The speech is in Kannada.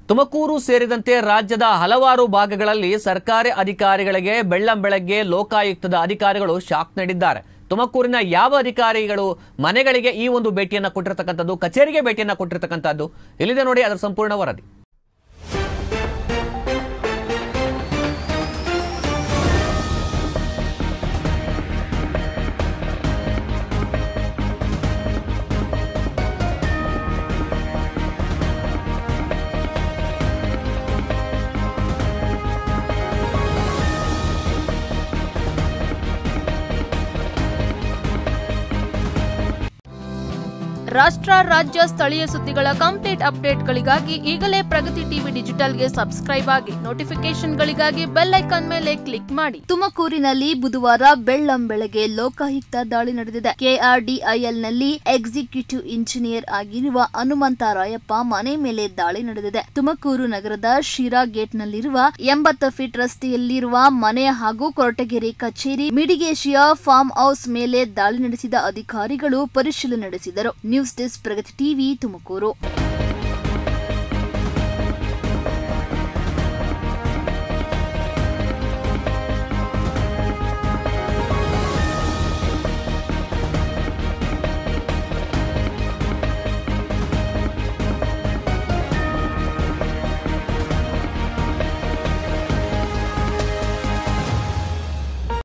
ತುಮಕೂರು ಸೇರಿದಂತೆ ರಾಜ್ಯದ ಹಲವಾರು ಭಾಗಗಳಲ್ಲಿ ಸರ್ಕಾರಿ ಅಧಿಕಾರಿಗಳಿಗೆ ಬೆಳ್ಳಂಬೆಳಗ್ಗೆ ಲೋಕಾಯುಕ್ತದ ಅಧಿಕಾರಿಗಳು ಶಾಕ್ ನೀಡಿದ್ದಾರೆ ತುಮಕೂರಿನ ಯಾವ ಅಧಿಕಾರಿಗಳು ಮನೆಗಳಿಗೆ ಈ ಒಂದು ಭೇಟಿಯನ್ನ ಕೊಟ್ಟಿರ್ತಕ್ಕಂಥದ್ದು ಕಚೇರಿಗೆ ಭೇಟಿಯನ್ನ ಕೊಟ್ಟಿರ್ತಕ್ಕಂಥದ್ದು ಇಲ್ಲಿದೆ ನೋಡಿ ಅದರ ಸಂಪೂರ್ಣ ವರದಿ ರಾಷ್ಟ್ರ ರಾಜ್ಯ ಸ್ಥಳೀಯ ಸುದ್ದಿಗಳ ಕಂಪ್ಲೀಟ್ ಅಪ್ಡೇಟ್ಗಳಿಗಾಗಿ ಈಗಲೇ ಪ್ರಗತಿ ಟಿವಿ ಡಿಜಿಟಲ್ಗೆ ಸಬ್ಸ್ಕ್ರೈಬ್ ಆಗಿ ನೋಟಿಫಿಕೇಶನ್ಗಳಿಗಾಗಿ ಬೆಲ್ ಐಕಾನ್ ಮೇಲೆ ಕ್ಲಿಕ್ ಮಾಡಿ ತುಮಕೂರಿನಲ್ಲಿ ಬುಧವಾರ ಬೆಳ್ಳಂಬೆಳಗ್ಗೆ ಲೋಕಾಯುಕ್ತ ದಾಳಿ ನಡೆದಿದೆ ಕೆಆರ್ಡಿಐಎಲ್ನಲ್ಲಿ ಎಕ್ಸಿಕ್ಯೂಟಿವ್ ಇಂಜಿನಿಯರ್ ಆಗಿರುವ ಹನುಮಂತ ರಾಯಪ್ಪ ಮನೆ ಮೇಲೆ ದಾಳಿ ನಡೆದಿದೆ ತುಮಕೂರು ನಗರದ ಶಿರಾ ಗೇಟ್ನಲ್ಲಿರುವ ಎಂಬತ್ತು ಫೀಟ್ ರಸ್ತೆಯಲ್ಲಿರುವ ಮನೆ ಹಾಗೂ ಕೊರಟಗೆರೆ ಕಚೇರಿ ಮಿಡಿಗೇಶಿಯ ಫಾರ್ಮ್ ಹೌಸ್ ಮೇಲೆ ದಾಳಿ ನಡೆಸಿದ ಅಧಿಕಾರಿಗಳು ಪರಿಶೀಲನೆ ನಡೆಸಿದರು news desk Pragati TV Tumakuru